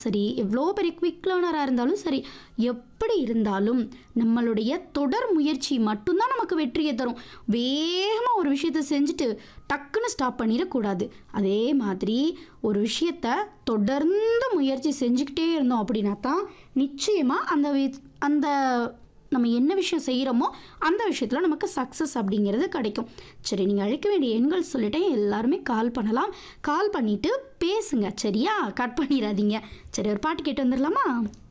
சரி எவ்வளோ பெரிய குவிக் லேர்னராக இருந்தாலும் சரி எப்படி இருந்தாலும் நம்மளுடைய தொடர் முயற்சி மட்டும்தான் நமக்கு வெற்றியை தரும் வேகமாக ஒரு விஷயத்தை செஞ்சுட்டு டக்குன்னு ஸ்டாப் பண்ணிடக்கூடாது அதே மாதிரி ஒரு விஷயத்த தொடர்ந்து முயற்சி செஞ்சுக்கிட்டே இருந்தோம் அப்படின்னா தான் நிச்சயமாக அந்த வி- அந்த நம்ம என்ன விஷயம் செய்கிறோமோ அந்த விஷயத்தில் நமக்கு சக்ஸஸ் அப்படிங்கிறது கிடைக்கும் சரி நீங்கள் அழைக்க வேண்டிய எண்கள் சொல்லிட்டேன் எல்லாருமே கால் பண்ணலாம் கால் பண்ணிவிட்டு பேசுங்க சரியா கட் பண்ணிடாதீங்க சரி ஒரு பாட்டு கேட்டு வந்துடலாமா